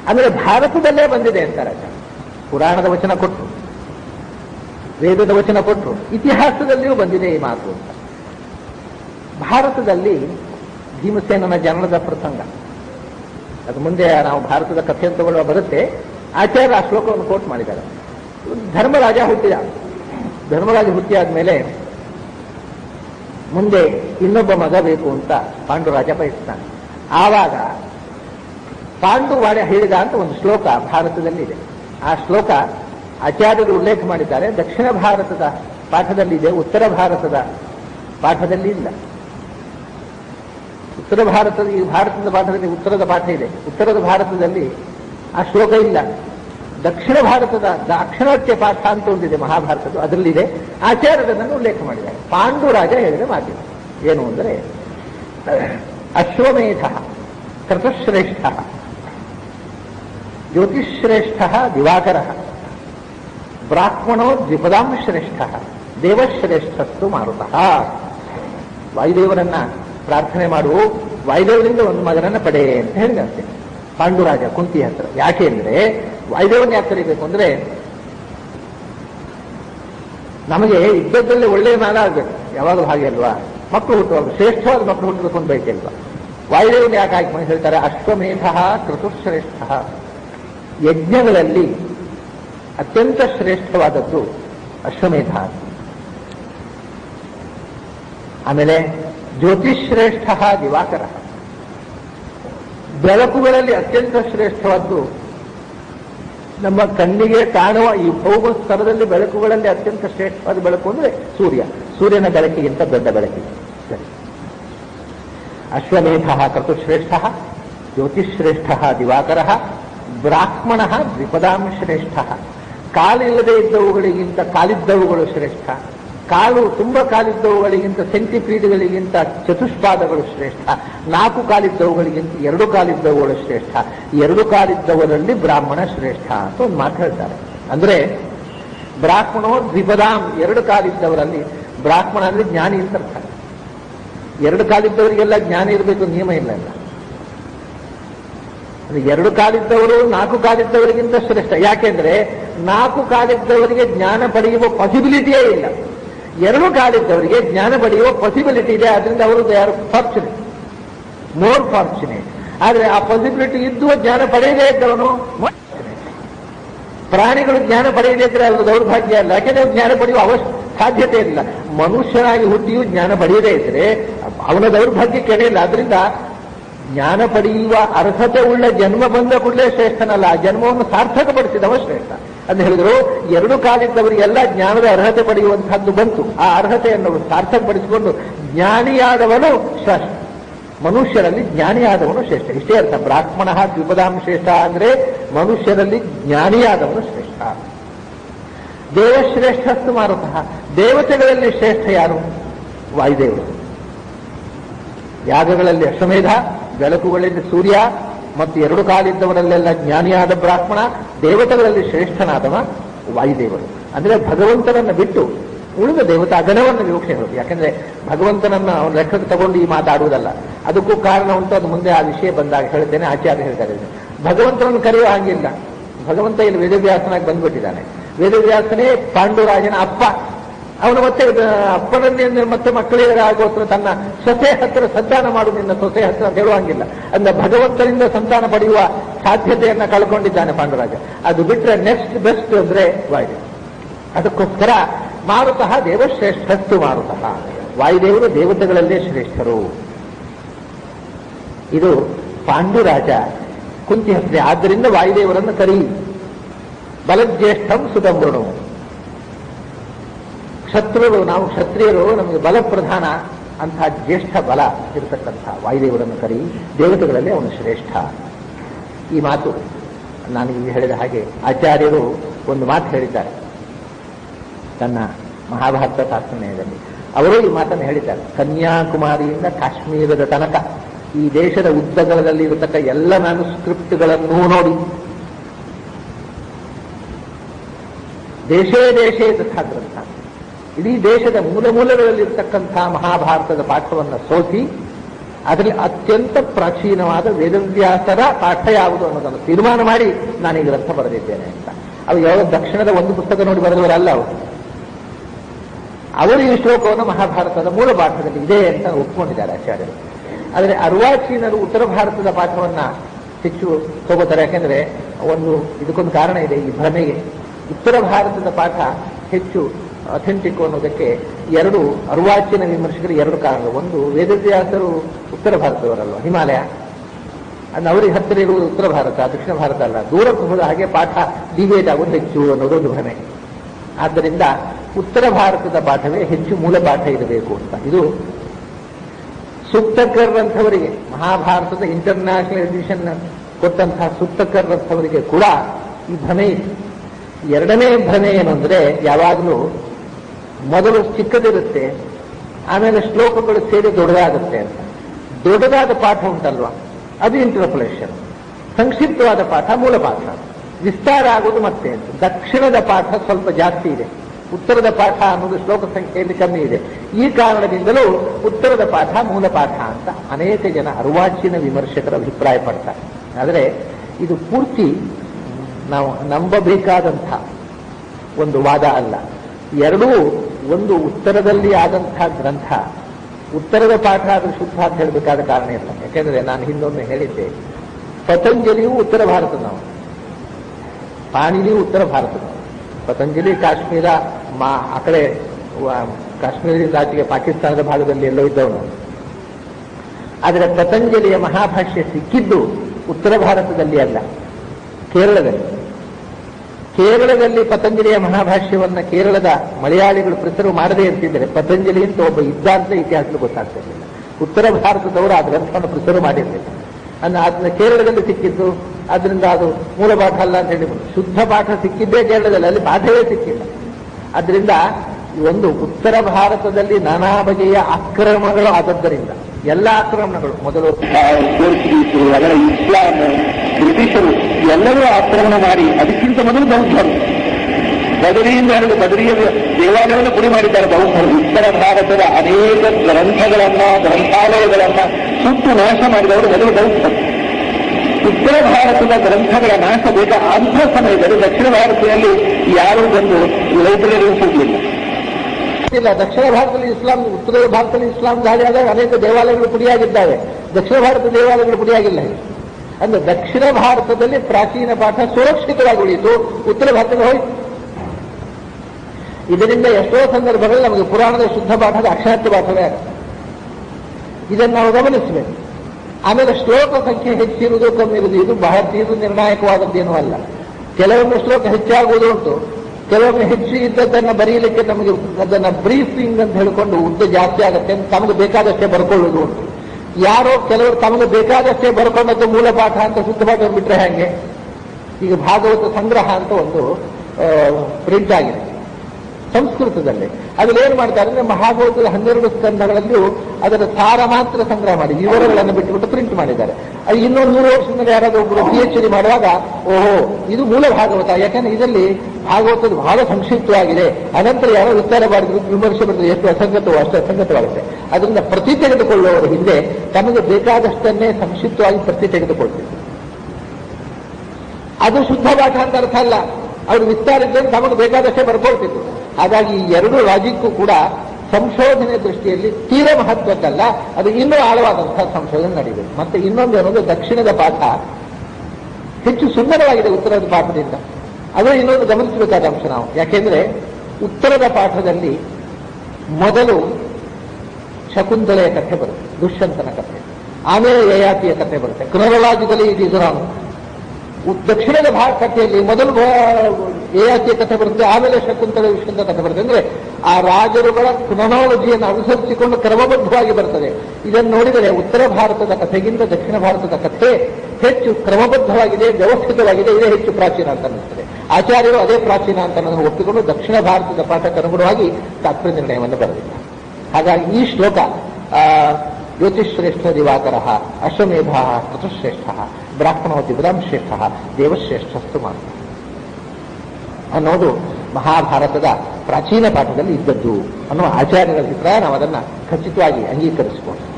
ಅಂದ್ರೆ ಭಾರತದಲ್ಲೇ ಬಂದಿದೆ ಅಂತಾರೆ ಆಚಾರ್ಯ. ಪುರಾಣದ ವಚನ ಕೊಟ್ಟರು ವೇದದ ವಚನ ಕೊಟ್ಟರು ಇತಿಹಾಸದಲ್ಲಿಯೂ ಬಂದಿದೆ ಈ ಮಾತು ಅಂತ ಭಾರತದಲ್ಲಿ ಭೀಮಸೇನನ ಜನನದ ಪ್ರಸಂಗ ಅದು ಮುಂದೆ ನಾವು ಭಾರತದ ಕಥೆಯನ್ನು ತಗೊಳ್ಳುವ ಬರುತ್ತೆ ಆಚಾರ್ಯ ಆ ಶ್ಲೋಕವನ್ನು ಕೋಟ್ ಮಾಡಿದ್ದಾರೆ ಧರ್ಮರಾಜ ಹುಟ್ಟಿದ ಧರ್ಮರಾಜ ಹುಟ್ಟಿಯಾದ ಮೇಲೆ ಮುಂದೆ ಇನ್ನೊಬ್ಬ ಮಗ ಬೇಕು ಅಂತ ಪಾಂಡುರಾಜ ಬಯಸ್ತಾನೆ ಆವಾಗ ಪಾಂಡುವಾಡ ಹೇಳಿದ ಅಂತ ಒಂದು ಶ್ಲೋಕ ಭಾರತದಲ್ಲಿದೆ ಆ ಶ್ಲೋಕ ಆಚಾರ್ಯರು ಉಲ್ಲೇಖ ಮಾಡಿದ್ದಾರೆ ದಕ್ಷಿಣ ಭಾರತದ ಪಾಠದಲ್ಲಿದೆ ಉತ್ತರ ಭಾರತದ ಪಾಠದಲ್ಲಿ ಇಲ್ಲ ಉತ್ತರ ಭಾರತದ ಈ ಭಾರತದ ಪಾಠದಲ್ಲಿ ಉತ್ತರದ ಪಾಠ ಇದೆ ಉತ್ತರದ ಭಾರತದಲ್ಲಿ ಆ ಶ್ಲೋಕ ಇಲ್ಲ ದಕ್ಷಿಣ ಭಾರತದ ದಾಕ್ಷಿಣಾತ್ಯ ಪಾಠ ಅಂತ ಒಂದಿದೆ ಮಹಾಭಾರತದ್ದು ಅದರಲ್ಲಿದೆ ಆಚಾರ್ಯರನ್ನು ಉಲ್ಲೇಖ ಮಾಡಿದ್ದಾರೆ ಪಾಂಡುರಾಜ ಹೇಳಿದ ಮಾತಿದೆ ಏನು ಅಂದರೆ ಅಶ್ವಮೇಧ ಕೃತಶ್ರೇಷ್ಠ ಜ್ಯೋತಿಶ್ರೇಷ್ಠ ದಿವಾಕರ ಬ್ರಾಹ್ಮಣೋ ದ್ವಿಪದಾಂ ಶ್ರೇಷ್ಠ ದೇವಶ್ರೇಷ್ಠಸ್ತು ಮಾರುತಃ ವಾಯುದೇವರನ್ನ ಪ್ರಾರ್ಥನೆ ಮಾಡು ವಾಯುದೇವರಿಂದ ಒಂದು ಮಗನನ್ನ ಪಡೆ ಅಂತ ಹೇಳಿದಂತೆ ಪಾಂಡುರಾಜ ಕುಂತಿ ಹತ್ರ ಯಾಕೆ ಅಂದ್ರೆ ವಾಯುದೇವನ ಯಾಕೆ ಕರಿಬೇಕು ಅಂದ್ರೆ ನಮಗೆ ಇದ್ದದ್ದಲ್ಲಿ ಒಳ್ಳೆಯ ಮಾನ ಆಗ್ಬೇಕು ಯಾವಾಗಲೂ ಹಾಗೆ ಅಲ್ವಾ ಮಕ್ಕಳು ಹುಟ್ಟುವಾಗ ಶ್ರೇಷ್ಠವಾದ ಮಕ್ಕಳು ಹುಟ್ಟಬೇಕು ಅಂತ ಬಯಕೆ ವಾಯುದೇವನ ಯಾಕೆ ಆಯ್ಕೆ ಮಾಡಿ ಹೇಳ್ತಾರೆ ಅಶ್ವಮೇಧ ಕೃತುಶ್ರೇಷ್ಠ ಯಜ್ಞಗಳಲ್ಲಿ ಅತ್ಯಂತ ಶ್ರೇಷ್ಠವಾದದ್ದು ಅಶ್ವಮೇಧ ಆಮೇಲೆ ಜ್ಯೋತಿಶ್ರೇಷ್ಠ ದಿವಾಕರ ಬೆಳಕುಗಳಲ್ಲಿ ಅತ್ಯಂತ ಶ್ರೇಷ್ಠವಾದ್ದು ನಮ್ಮ ಕಣ್ಣಿಗೆ ಕಾಣುವ ಈ ಭೌಮ ಸ್ತರದಲ್ಲಿ ಬೆಳಕುಗಳಲ್ಲಿ ಅತ್ಯಂತ ಶ್ರೇಷ್ಠವಾದ ಬೆಳಕು ಅಂದ್ರೆ ಸೂರ್ಯ ಸೂರ್ಯನ ಬೆಳಕಿಗಿಂತ ದೊಡ್ಡ ಬೆಳಕಿದೆ ಸರಿ ಅಶ್ವಮೇಧ ಕರ್ತುಶ್ರೇಷ್ಠ ಜ್ಯೋತಿಶ್ರೇಷ್ಠ ದಿವಾಕರ ಬ್ರಾಹ್ಮಣ ದ್ವಿಪದಾಂ ಶ್ರೇಷ್ಠ ಕಾಲಿಲ್ಲದೆ ಇದ್ದವುಗಳಿಗಿಂತ ಕಾಲಿದ್ದವುಗಳು ಶ್ರೇಷ್ಠ ಕಾಲು ತುಂಬ ಕಾಲಿದ್ದವುಗಳಿಗಿಂತ ಸೆಂಟಿಪೀಡ್ಗಳಿಗಿಂತ ಚತುಷ್ಪಾದಗಳು ಶ್ರೇಷ್ಠ ನಾಲ್ಕು ಕಾಲಿದ್ದವುಗಳಿಗಿಂತ ಎರಡು ಕಾಲಿದ್ದವುಗಳು ಶ್ರೇಷ್ಠ ಎರಡು ಕಾಲಿದ್ದವರಲ್ಲಿ ಬ್ರಾಹ್ಮಣ ಶ್ರೇಷ್ಠ ಅಂತ ಒಂದು ಮಾತು ಹೇಳ್ತಾರೆ ಅಂದ್ರೆ ಬ್ರಾಹ್ಮಣೋ ದ್ವಿಪದಾಂ ಎರಡು ಕಾಲಿದ್ದವರಲ್ಲಿ ಬ್ರಾಹ್ಮಣ ಅಂದ್ರೆ ಜ್ಞಾನಿ ಅಂತ ಅರ್ಥ ಎರಡು ಕಾಲಿದ್ದವರಿಗೆಲ್ಲ ಜ್ಞಾನ ಇರಬೇಕು ನಿಯಮ ಇಲ್ಲ ಅಲ್ಲ ಅಂದ್ರೆ ಎರಡು ಕಾಲಿದ್ದವರು ನಾಲ್ಕು ಕಾಲಿದ್ದವರಿಗಿಂತ ಶ್ರೇಷ್ಠ ಯಾಕೆಂದ್ರೆ ನಾಲ್ಕು ಕಾಲಿದ್ದವರಿಗೆ ಜ್ಞಾನ ಪಡೆಯುವ ಪಾಸಿಬಿಲಿಟಿಯೇ ಇಲ್ಲ ಎರಡು ಕಾಲಿದ್ದವರಿಗೆ ಜ್ಞಾನ ಪಡೆಯುವ ಪಾಸಿಬಿಲಿಟಿ ಇದೆ ಅದರಿಂದ ಅವರು they are fortunate more fortunate ಆದ್ರೆ ಆ ಪಾಸಿಬಿಲಿಟಿ ಇದ್ದು ಜ್ಞಾನ ಪಡೆಯದೇ ಇದ್ದವನು fortunate. ಪ್ರಾಣಿಗಳು ಜ್ಞಾನ ಪಡೆಯದೇ ಇದ್ರೆ ಅದು ದೌರ್ಭಾಗ್ಯ ಅಲ್ಲ ಯಾಕೆಂದ್ರೆ ಅವ್ರು ಜ್ಞಾನ ಪಡೆಯುವ ಅವಶ್ಯ ಸಾಧ್ಯತೆ ಇಲ್ಲ ಮನುಷ್ಯನಾಗಿ ಹುಟ್ಟಿಯೂ ಜ್ಞಾನ ಪಡೆಯದೇ ಇದ್ರೆ ಅವನ ದೌರ್ಭಾಗ್ಯ ಇಲ್ಲ ಅದರಿಂದ ಜ್ಞಾನ ಪಡೆಯುವ ಅರ್ಹತೆ ಉಳ್ಳ ಜನ್ಮ ಬಂದ ಕೂಡಲೇ ಶ್ರೇಷ್ಠನಲ್ಲ ಆ ಜನ್ಮವನ್ನು ಸಾರ್ಥಕಪಡಿಸಿದವ ಶ್ರೇಷ್ಠ ಅಂತ ಹೇಳಿದ್ರು ಎರಡು ಕಾಲಿದ್ದವರಿಗೆಲ್ಲ ಜ್ಞಾನದ ಅರ್ಹತೆ ಪಡೆಯುವಂತಹದ್ದು ಬಂತು ಆ ಅರ್ಹತೆಯನ್ನು ಸಾರ್ಥಕಪಡಿಸಿಕೊಂಡು ಜ್ಞಾನಿಯಾದವನು ಶ್ರೇಷ್ಠ ಮನುಷ್ಯರಲ್ಲಿ ಜ್ಞಾನಿಯಾದವನು ಶ್ರೇಷ್ಠ ಇಷ್ಟೇ ಅರ್ಥ ಬ್ರಾಹ್ಮಣ ದ್ವಿಪದಾಂ ಶ್ರೇಷ್ಠ ಅಂದ್ರೆ ಮನುಷ್ಯರಲ್ಲಿ ಜ್ಞಾನಿಯಾದವನು ಶ್ರೇಷ್ಠ ದೇವಶ್ರೇಷ್ಠಸ್ತು ಮಾರುತಃ ದೇವತೆಗಳಲ್ಲಿ ಶ್ರೇಷ್ಠ ಯಾರು ವಾಯುದೇವರು ಯಾಗಗಳಲ್ಲಿ ಅಶ್ವಮೇಧ ಬೆಳಕುಗಳಲ್ಲಿ ಸೂರ್ಯ ಮತ್ತು ಎರಡು ಕಾಲಿದ್ದವರಲ್ಲೆಲ್ಲ ಜ್ಞಾನಿಯಾದ ಬ್ರಾಹ್ಮಣ ದೇವತೆಗಳಲ್ಲಿ ಶ್ರೇಷ್ಠನಾದವ ವಾಯುದೇವರು ಅಂದ್ರೆ ಭಗವಂತನನ್ನು ಬಿಟ್ಟು ಉಳಿದ ದೇವತಾ ಗಣವನ್ನು ವಿವಕ್ಷೆ ಹೇಳೋದು ಯಾಕಂದ್ರೆ ಭಗವಂತನನ್ನ ಅವನ ಲೆಕ್ಕಕ್ಕೆ ತಗೊಂಡು ಈ ಮಾತಾಡುವುದಲ್ಲ ಅದಕ್ಕೂ ಕಾರಣ ಉಂಟು ಅದು ಮುಂದೆ ಆ ವಿಷಯ ಬಂದಾಗ ಹೇಳಿದ್ದೇನೆ ಆಚಾರ್ಯ ಹೇಳ್ತಾರೆ ಇದನ್ನ. ಭಗವಂತನನ್ನು ಕರೆಯುವ ಹಾಗಿಲ್ಲ ಭಗವಂತ ಇಲ್ಲಿ ವೇದವ್ಯಾಸನಾಗಿ ಬಂದ್ಬಿಟ್ಟಿದ್ದಾನೆ ವೇದವ್ಯಾಸನೇ ಪಾಂಡುರಾಜನ ಅಪ್ಪ ಅವನು ಮತ್ತೆ ಆ, ಅಪ್ಪನನ್ನೇ ಮತ್ತೆ ಮಕ್ಕಳಿಗೆ ಆಗೋತ್ರ ತನ್ನ ಸೊಸೆ ಹತ್ತಿರ ಸಂತಾನ ಮಾಡು ನಿನ್ನ ಸೊಸೆ ಹತ್ತಿರ ಅಂತ ಹೇಳುವಂಗಿಲ್ಲ ಅಂದ್ರೆ ಭಗವಂತನಿಂದ ಸಂತಾನ ಪಡೆಯುವ ಸಾಧ್ಯತೆಯನ್ನ ಕಳ್ಕೊಂಡಿದ್ದಾನೆ ಪಾಂಡುರಾಜ ಅದು ಬಿಟ್ರೆ ನೆಕ್ಸ್ಟ್ ಬೆಸ್ಟ್ ಅಂದ್ರೆ ವಾಯುದೇವ ಅದಕ್ಕೋಸ್ಕರ ಮಾರುತಃ ದೇವಶ್ರೇಷ್ಠಸ್ತು ಮಾರುತಃ ವಾಯುದೇವರು ದೇವತೆಗಳಲ್ಲೇ ಶ್ರೇಷ್ಠರು ಇದು ಪಾಂಡುರಾಜ ಕುಂತಿ ಹಸ್ತೆ ಆದ್ದರಿಂದ ವಾಯುದೇವರನ್ನು ಕರಿ ಬಲಜ್ಯೇಷ್ಠಂ ಸುತಂಬೃಣು ಕ್ಷತ್ರಿಯರು ನಾವು ಕ್ಷತ್ರಿಯರು ನಮಗೆ ಬಲ ಪ್ರಧಾನ ಅಂತಹ ಜ್ಯೇಷ್ಠ ಬಲ ಇರತಕ್ಕಂಥ ವಾಯುದೇವರನ್ನು ಕರಿ ದೇವತೆಗಳಲ್ಲಿ ಅವನು ಶ್ರೇಷ್ಠ ಈ ಮಾತು ನಾನು ಇಲ್ಲಿ ಹೇಳಿದ ಹಾಗೆ ಆಚಾರ್ಯರು ಒಂದು ಮಾತು ಹೇಳಿದ್ದಾರೆ ತನ್ನ ಮಹಾಭಾರತ ತಾತ್ಪರ್ಯದಲ್ಲಿ ಅವರು ಈ ಮಾತನ್ನು ಹೇಳಿದ್ದಾರೆ ಕನ್ಯಾಕುಮಾರಿಯಿಂದ ಕಾಶ್ಮೀರದ ತನಕ ಈ ದೇಶದ ಉದ್ದಗಲದಲ್ಲಿ ಇರತಕ್ಕ ಎಲ್ಲ ನಾನು ಸ್ಕ್ರಿಪ್ಟ್ಗಳನ್ನು ನೋಡಿ ದೇಶೇ ದೇಶೇ ತಥಾ ಗ್ರಂಥ ಇಡೀ ದೇಶದ ಮೂಲ ಮೂಲಗಳಲ್ಲಿರ್ತಕ್ಕಂಥ ಮಹಾಭಾರತದ ಪಾಠವನ್ನು ಸೋಸಿ ಅದರಲ್ಲಿ ಅತ್ಯಂತ ಪ್ರಾಚೀನವಾದ ವೇದವ್ಯಾಸರ ಪಾಠ ಯಾವುದು ಅನ್ನೋದನ್ನು ತೀರ್ಮಾನ ಮಾಡಿ ನಾನು ಈ ಗ್ರಂಥ ಬರೆದಿದ್ದೇನೆ ಅಂತ ಅವು ಯಾವ ದಕ್ಷಿಣದ ಒಂದು ಪುಸ್ತಕ ನೋಡಿ ಬರೆದವರಲ್ಲ ಅವರು ಅವರು ಈ ಶ್ಲೋಕವನ್ನು ಮಹಾಭಾರತದ ಮೂಲ ಪಾಠದಲ್ಲಿ ಇದೆ ಅಂತ ಒಪ್ಕೊಂಡಿದ್ದಾರೆ ಆಚಾರ್ಯರು ಆದರೆ ಅರ್ವಾಚೀನರು ಉತ್ತರ ಭಾರತದ ಪಾಠವನ್ನ ಹೆಚ್ಚು ತಗೋತಾರೆ ಯಾಕೆಂದ್ರೆ ಒಂದು ಇದಕ್ಕೊಂದು ಕಾರಣ ಇದೆ ಈ ಭ್ರಮೆಗೆ ಉತ್ತರ ಭಾರತದ ಪಾಠ ಹೆಚ್ಚು ಅಥೆಂಟಿಕ್ ಅನ್ನೋದಕ್ಕೆ ಎರಡು ಅರ್ವಾಚೀನ ವಿಮರ್ಶಕರು ಎರಡು ಕಾರಣ ಒಂದು ವೇದವ್ಯಾಸರು ಉತ್ತರ ಭಾರತದವರಲ್ವ ಹಿಮಾಲಯ ಅಂದ್ರೆ ಅವರಿಗೆ ಹತ್ತಿರ ಇರುವುದು ಉತ್ತರ ಭಾರತ ದಕ್ಷಿಣ ಭಾರತ ಅಲ್ಲ ದೂರಕ್ಕೆ ಹೋದ ಹಾಗೆ ಪಾಠ ಡಿವೇಟ್ ಆಗೋದು ಹೆಚ್ಚು ಅನ್ನೋದು ಒಂದು ಭ್ರಮೆ ಆದ್ದರಿಂದ ಉತ್ತರ ಭಾರತದ ಪಾಠವೇ ಹೆಚ್ಚು ಮೂಲ ಪಾಠ ಇರಬೇಕು ಅಂತ ಇದು ಸುಪ್ತಕರ್ ಅಂಥವರಿಗೆ ಮಹಾಭಾರತದ ಇಂಟರ್ನ್ಯಾಷನಲ್ ಎಡಿಷನ್ ಕೊಟ್ಟಂತಹ ಸುಪ್ತಕರ್ ಅಂಥವರಿಗೆ ಕೂಡ ಈ ಭ್ರಮೆ ಇದೆ ಎರಡನೇ ಭ್ರಮೆ ಏನು ಅಂದ್ರೆ ಯಾವಾಗಲೂ ಮೊದಲು ಚಿಕ್ಕದಿರುತ್ತೆ ಆಮೇಲೆ ಶ್ಲೋಕಗಳು ಸೇರಿ ದೊಡ್ಡದಾಗುತ್ತೆ ಅಂತ ದೊಡ್ಡದಾದ ಪಾಠ ಉಂಟಲ್ವಾ ಅದು ಇಂಟರ್ಪೊಲೇಷನ್ ಸಂಕ್ಷಿಪ್ತವಾದ ಪಾಠ ಮೂಲ ಪಾಠ ವಿಸ್ತಾರ ಆಗೋದು ಮತ್ತೆ ದಕ್ಷಿಣದ ಪಾಠ ಸ್ವಲ್ಪ ಜಾಸ್ತಿ ಇದೆ ಉತ್ತರದ ಪಾಠ ಅನ್ನೋದು ಶ್ಲೋಕ ಸಂಖ್ಯೆಯಲ್ಲಿ ಕಮ್ಮಿ ಇದೆ ಈ ಕಾರಣದಿಂದಲೂ ಉತ್ತರದ ಪಾಠ ಮೂಲ ಪಾಠ ಅಂತ ಅನೇಕ ಜನ ಅರ್ವಾಚೀನ ವಿಮರ್ಶಕರ ಅಭಿಪ್ರಾಯ ಪಡ್ತಾರೆ ಆದರೆ ಇದು ಪೂರ್ತಿ ನಾವು ನಂಬಬೇಕಾದಂಥ ಒಂದು ವಾದ ಅಲ್ಲ ಎರಡೂ ಒಂದು ಉತ್ತರದಲ್ಲಿ ಆದಂತಹ ಗ್ರಂಥ ಉತ್ತರದ ಪಾಠ ಅದು ಶುದ್ಧ ಅಂತ ಹೇಳಬೇಕಾದ ಕಾರಣ ಇಲ್ಲ ಯಾಕೆಂದ್ರೆ ನಾನು ಹಿಂದೊಮ್ಮೆ ಹೇಳಿದ್ದೆ ಪತಂಜಲಿಯು ಉತ್ತರ ಭಾರತದವ ಪಾಣಿನಿಯು ಉತ್ತರ ಭಾರತದವ ಪತಂಜಲಿ ಕಾಶ್ಮೀರ ಮಾ ಆ ಕಡೆ ವ- ಕಾಶ್ಮೀರದಿಂದ ಆಚೆಗೆ ಪಾಕಿಸ್ತಾನದ ಭಾಗದಲ್ಲಿ ಎಲ್ಲೋ ಇದ್ದವನು ಆದರೆ ಪತಂಜಲಿಯ ಮಹಾಭಾಷ್ಯ ಸಿಕ್ಕಿದ್ದು ಉತ್ತರ ಭಾರತದಲ್ಲಿ ಅಲ್ಲ ಕೇರಳದಲ್ಲಿ ಕೇರಳದಲ್ಲಿ ಪತಂಜಲಿಯ ಮಹಾಭಾಷ್ಯವನ್ನ ಕೇರಳದ ಮಲಯಾಳಿಗಳು ಪ್ರಿಸರ್ವ್ ಮಾಡದೇ ಇರ್ತಿದ್ದಾರೆ ಪತಂಜಲಿ ಅಂತ ಒಬ್ಬ ಇದ್ದ ಅಂತ ಇತಿಹಾಸದಲ್ಲಿ ಗೊತ್ತಾಗ್ತಾ ಇರಲಿಲ್ಲ ಉತ್ತರ ಭಾರತದವರು ಆ ಗ್ರಂಥವನ್ನು ಪ್ರಿಸರ್ವ್ ಮಾಡಿರಲಿಲ್ಲ ಅನ್ನ ಅದನ್ನ ಕೇರಳದಲ್ಲಿ ಸಿಕ್ಕಿದ್ದು ಅದರಿಂದ ಅದು ಮೂಲ ಪಾಠ ಅಲ್ಲ ಅಂತ ಹೇಳಿ ಶುದ್ಧ ಪಾಠ ಸಿಕ್ಕಿದ್ದೇ ಕೇರಳದಲ್ಲಿ ಅಲ್ಲಿ ಪಾಠವೇ ಸಿಕ್ಕಿಲ್ಲ ಅದರಿಂದ ಈ ಒಂದು ಉತ್ತರ ಭಾರತದಲ್ಲಿ ನಾನಾ ಬಗೆಯ ಆಕ್ರಮಣಗಳು ಆದದ್ದರಿಂದ ಎಲ್ಲ ಆಕ್ರಮಣಗಳು ಮೊದಲು ಪೋರ್ಚುಗೀಸರು ಅದರ ಇಸ್ಲಾಂ ಬ್ರಿಟಿಷರು ಎಲ್ಲರೂ ಆಕ್ರಮಣ ಮಾಡಿ ಅದಕ್ಕಿಂತ ಮೊದಲು ಬೌದ್ಧರು ಬದರಿಯಿಂದ ಹಿಡಿದು ಬದರಿಯ ದೇವಾಲಯವನ್ನು ಪುಡಿ ಮಾಡಿದ್ದಾರೆ ಬೌದ್ಧರು ಉತ್ತರ ಭಾರತದ ಅನೇಕ ಗ್ರಂಥಗಳನ್ನ ಗ್ರಂಥಾಲಯಗಳನ್ನ ಸುಟ್ಟು ನಾಶ ಮಾಡಿದವರು ಮೊದಲು ಬೌದ್ಧರು ಉತ್ತರ ಭಾರತದ ಗ್ರಂಥಗಳ ನಾಶ ಬೇಕ ಅಂಥ ಸಮಯದಲ್ಲಿ ದಕ್ಷಿಣ ಭಾರತದಲ್ಲಿ ಯಾರೂ ಬಂದು ಲೈಬ್ರರಿ ಸಿಗಲಿಲ್ಲ ಇಲ್ಲ ದಕ್ಷಿಣ ಭಾರತದಲ್ಲಿ ಇಸ್ಲಾಂ ಉತ್ತರ ಭಾರತದಲ್ಲಿ ಇಸ್ಲಾಂ ದಾಳಿ ಆದಾಗ ಅನೇಕ ದೇವಾಲಯಗಳು ಪುಡಿಯಾಗಿದ್ದಾವೆ ದಕ್ಷಿಣ ಭಾರತ ದೇವಾಲಯಗಳು ಪುಡಿಯಾಗಿಲ್ಲ ಈಗ. ಅಂದ್ರೆ ದಕ್ಷಿಣ ಭಾರತದಲ್ಲಿ ಪ್ರಾಚೀನ ಪಾಠ ಸುರಕ್ಷಿತವಾಗಿ ಉಳಿಯಿತು ಉತ್ತರ ಭಾರತದಲ್ಲಿ ಹೋಯ್ತು ಇದರಿಂದ ಎಷ್ಟೋ ಸಂದರ್ಭಗಳಲ್ಲಿ ನಮಗೆ ಪುರಾಣದ ಶುದ್ಧ ಪಾಠದ ಅಕ್ಷರಾರ್ಥ ಪಾಠವೇ ಆಗುತ್ತೆ ಇದನ್ನು ನಾವು ಗಮನಿಸಬೇಕು ಆಮೇಲೆ ಶ್ಲೋಕ ಸಂಖ್ಯೆ ಹೆಚ್ಚಿರುವುದು ಕಮ್ಮಿ ಇರುವುದು ಇದು ಬಹಳ ತೀವ್ರ ನಿರ್ಣಾಯಕವಾದದ್ದೇನೂ ಅಲ್ಲ ಕೆಲವೊಮ್ಮೆ ಶ್ಲೋಕ ಹೆಚ್ಚಾಗುವುದು ಉಂಟು ಕೆಲವೊಮ್ಮೆ ಹೆಚ್ಚು ಇದ್ದದ್ದನ್ನು ಬರೆಯಲಿಕ್ಕೆ ನಮಗೆ ಅದನ್ನ ಬ್ರೀಫಿಂಗ್ ಅಂತ ಹೇಳಿಕೊಂಡು ಉದ್ದ ಜಾಸ್ತಿ ಆಗುತ್ತೆ ಅಂತ ತಮಗೆ ಬೇಕಾದಷ್ಟೇ ಬರ್ಕೊಳ್ಳೋದು ಉಂಟು ಯಾರೋ ಕೆಲವರು ತಮಗೆ ಬೇಕಾದಷ್ಟೇ ಬರ್ಕೊಂಡದ್ದು ಮೂಲ ಪಾಠ ಅಂತ ಶುದ್ಧ ಪಾಠ ಬಿಟ್ರೆ ಹೇಗೆ ಈಗ ಭಾಗವತ ಸಂಗ್ರಹ ಅಂತ ಒಂದು ಪ್ರಿಂಟ್ ಆಗಿದೆ ಸಂಸ್ಕೃತದಲ್ಲಿ ಅದ್ರಲ್ಲಿ ಏನ್ ಮಾಡ್ತಾರೆ ಅಂದ್ರೆ ಮಹಾಭಾರತದ ಹನ್ನೆರಡು ಸ್ಕಂದಗಳಲ್ಲಿಯೂ ಅದರ ಸಾರ ಮಾತ್ರ ಸಂಗ್ರಹ ಮಾಡಿ ವಿವರಗಳನ್ನು ಬಿಟ್ಟುಬಿಟ್ಟು ಪ್ರಿಂಟ್ ಮಾಡಿದ್ದಾರೆ ಅದು ಇನ್ನೊಂದು ನೂರು ವರ್ಷದಿಂದ ಯಾರಾದ್ರೂ ಒಬ್ಬರು ಪಿ ಎಚ್ ಡಿ ಮಾಡುವಾಗ ಓಹೋ ಇದು ಮೂಲ ಭಾಗವತ ಯಾಕಂದ್ರೆ ಇದರಲ್ಲಿ ಭಾಗವತದ ಬಹಳ ಸಂಕ್ಷಿಪ್ತವಾಗಿದೆ ಅನಂತರ ಯಾರೋ ವಿಸ್ತಾರ ಮಾಡಿದ್ರು ವಿಮರ್ಶೆ ಮಾಡಿದ್ರು ಎಷ್ಟು ಅಸಂಗತವೋ ಅಷ್ಟು ಅಸಂಗತವಾಗುತ್ತೆ ಅದರಿಂದ ಪ್ರತಿ ತೆಗೆದುಕೊಳ್ಳುವವರ ಹಿಂದೆ ತಮಗೆ ಬೇಕಾದಷ್ಟನ್ನೇ ಸಂಕ್ಷಿಪ್ತವಾಗಿ ಪ್ರತಿ ತೆಗೆದುಕೊಳ್ತಿದ್ರು ಅದು ಶುದ್ಧ ಪಾಠ ಅಂತ ಅರ್ಥ ಅಲ್ಲ ಅವರು ವಿಸ್ತಾರ ಇದ್ದಂತೆ ತಮಗೆ ಬೇಕಾದಷ್ಟೇ ಬರ್ಕೊಳ್ತಿದ್ರು ಹಾಗಾಗಿ ಈ ಎರಡು ಲಾಜಿಕ್ಕು ಕೂಡ ಸಂಶೋಧನೆ ದೃಷ್ಟಿಯಲ್ಲಿ ತೀರ ಮಹತ್ವದ್ದಲ್ಲ ಅದು ಇನ್ನೂ ಆಳವಾದಂತಹ ಸಂಶೋಧನೆ ನಡೀಬೇಕು ಮತ್ತೆ ಇನ್ನೊಂದು ಅನ್ನೋದು ದಕ್ಷಿಣದ ಪಾಠ ಹೆಚ್ಚು ಸುಂದರವಾಗಿದೆ ಉತ್ತರದ ಪಾಠದಿಂದ ಅದು ಇನ್ನೊಂದು ಗಮನಿಸಬೇಕಾದ ಅಂಶ ನಾವು ಯಾಕೆಂದ್ರೆ ಉತ್ತರದ ಪಾಠದಲ್ಲಿ ಮೊದಲು ಶಕುಂತಲೆಯ ಕಥೆ ಬರುತ್ತೆ ದುಷ್ಯಂತನ ಕಥೆ ಆಮೇಲೆ ಯಯಾತಿಯ ಕಥೆ ಬರುತ್ತೆ ಕ್ರೊನಲಾಜಿಕಲಿ ಇಟ್ ಇಸ್ ರಾಂಗ್ ದಕ್ಷಿಣದ ಭಾಗ ಕಥೆಯಲ್ಲಿ ಮೊದಲು ಯಯಾತಿಯ ಕಥೆ ಬರುತ್ತೆ ಆಮೇಲೆ ಶಕುಂತಲ ದುಷ್ಯಂತ ಕಥೆ ಬರುತ್ತೆ ಅಂದ್ರೆ ಆ ರಾಜರುಗಳ ಕ್ರೊನಾಲಜಿಯನ್ನು ಅನುಸರಿಸಿಕೊಂಡು ಕ್ರಮಬದ್ಧವಾಗಿ ಬರ್ತದೆ ಇದನ್ನು ನೋಡಿದರೆ ಉತ್ತರ ಭಾರತದ ಕಥೆಗಿಂತ ದಕ್ಷಿಣ ಭಾರತದ ಕಥೆ ಹೆಚ್ಚು ಕ್ರಮಬದ್ಧವಾಗಿದೆ ವ್ಯವಸ್ಥಿತವಾಗಿದೆ ಇದೇ ಹೆಚ್ಚು ಪ್ರಾಚೀನ ಅಂತ ಅನ್ನಿಸ್ತದೆ ಆಚಾರ್ಯರು ಅದೇ ಪ್ರಾಚೀನ ಅಂತ ಅನ್ನೋದನ್ನು ಒಪ್ಪಿಕೊಂಡು ದಕ್ಷಿಣ ಭಾರತದ ಪಾಠಕ್ಕೆ ಅನುಗುಣವಾಗಿ ತಾತ್ಪರ್ಯ ನಿರ್ಣಯವನ್ನು ಬರೆದಿದ್ದಾರೆ ಹಾಗಾಗಿ ಈ ಶ್ಲೋಕ ಆ, ಜ್ಯೋತಿಶ್ರೇಷ್ಠ ದಿವಾಕರ ಅಶ್ವಮೇಧ ಋತುಶ್ರೇಷ್ಠ ಬ್ರಾಹ್ಮಣೋತಿ ಬುಧಾಂ ಶ್ರೇಷ್ಠ ದೇವಶ್ರೇಷ್ಠಸ್ತು ಮಾತ್ರ ಅನ್ನೋದು ಮಹಾಭಾರತದ ಪ್ರಾಚೀನ ಪಾಠದಲ್ಲಿ ಇದ್ದದ್ದು ಅನ್ನುವ ಆಚಾರ್ಯರ ಅಭಿಪ್ರಾಯ ನಾವು ಅದನ್ನು ಖಚಿತವಾಗಿ ಅಂಗೀಕರಿಸಿಕೊಂಡು